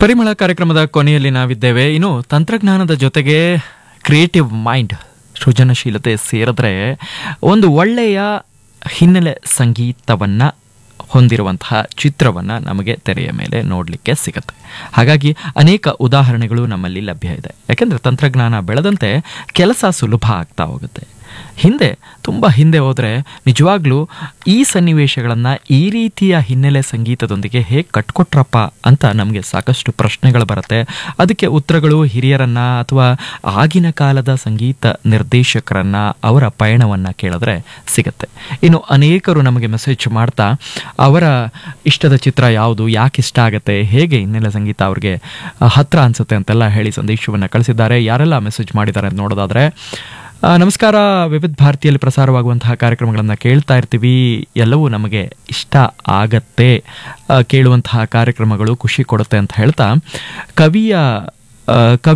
ಪರಿಮಳ ಕಾರ್ಯಕ್ರಮದ ಕೊನೆಯಲ್ಲಿ ನಾವಿದ್ದೇವೆ ಇನ್ನು ತಂತ್ರಜ್ಞಾನದ ಜೊತೆಗೆ ಕ್ರಿಯೇಟಿವ್ ಮೈಂಡ್ ಸೃಜನಶೀಲತೆ ಸೇರಿದ್ರೆ ಒಂದು ಒಳ್ಳೆಯ ಹಿನ್ನೆಲೆ ಸಂಗೀತವನ್ನ ಹೊಂದಿರುವಂತಹ ಚಿತ್ರವನ್ನ ನಮಗೆ ತೆರೆಯ ಮೇಲೆ ನೋಡಲಿಕ್ಕೆ ಸಿಗುತ್ತೆ ಹಾಗಾಗಿ ಅನೇಕ ಉದಾಹರಣೆಗಳು ನಮ್ಮಲ್ಲಿ ಲಭ್ಯ ಇದೆ ಯಾಕೆಂದ್ರೆ ತಂತ್ರಜ್ಞಾನ ಬೆಳೆದಂತೆ ಕೆಲಸ ಸುಲಭ ಆಗ್ತಾ ಹೋಗುತ್ತೆ ಹಿಂದೆ ತುಂಬ ಹಿಂದೆ ಹೋದರೆ ನಿಜವಾಗ್ಲೂ ಈ ಸನ್ನಿವೇಶಗಳನ್ನು ಈ ರೀತಿಯ ಹಿನ್ನೆಲೆ ಸಂಗೀತದೊಂದಿಗೆ ಹೇಗೆ ಕಟ್ಕೊಟ್ರಪ್ಪ ಅಂತ ನಮಗೆ ಸಾಕಷ್ಟು ಪ್ರಶ್ನೆಗಳು ಬರುತ್ತೆ ಅದಕ್ಕೆ ಉತ್ತರಗಳು ಹಿರಿಯರನ್ನ ಅಥವಾ ಆಗಿನ ಕಾಲದ ಸಂಗೀತ ನಿರ್ದೇಶಕರನ್ನ ಅವರ ಪಯಣವನ್ನು ಕೇಳಿದ್ರೆ ಸಿಗುತ್ತೆ ಇನ್ನು ಅನೇಕರು ನಮಗೆ ಮೆಸೇಜ್ ಮಾಡ್ತಾ ಅವರ ಇಷ್ಟದ ಚಿತ್ರ ಯಾವುದು ಯಾಕೆ ಇಷ್ಟ ಆಗುತ್ತೆ ಹೇಗೆ ಹಿನ್ನೆಲೆ ಸಂಗೀತ ಅವ್ರಿಗೆ ಆ, ಹತ್ರ ಅನ್ಸುತ್ತೆ ಅಂತೆಲ್ಲ ಹೇಳಿ ಸಂದೇಶವನ್ನು ಕಳಿಸಿದ್ದಾರೆ ಯಾರೆಲ್ಲ ಮೆಸೇಜ್ ಮಾಡಿದ್ದಾರೆ ಅಂತ ನೋಡೋದಾದ್ರೆ ಆ, ನಮಸ್ಕಾರ ವಿವಿಧ ಭಾರತಿಯಲ್ಲಿ ಪ್ರಸಾರವಾಗುವಂತಹ ಕಾರ್ಯಕ್ರಮಗಳನ್ನು ಕೇಳ್ತಾ ಇರ್ತೀವಿ ಎಲ್ಲವೂ ನಮಗೆ ಇಷ್ಟ ಆಗತ್ತೆ ಆ, ಕೇಳುವಂತಹ ಕಾರ್ಯಕ್ರಮಗಳು ಖುಷಿ ಕೊಡುತ್ತೆ ಅಂತ ಹೇಳ್ತಾ ಕವಿಯ ಆ, ಕವಿ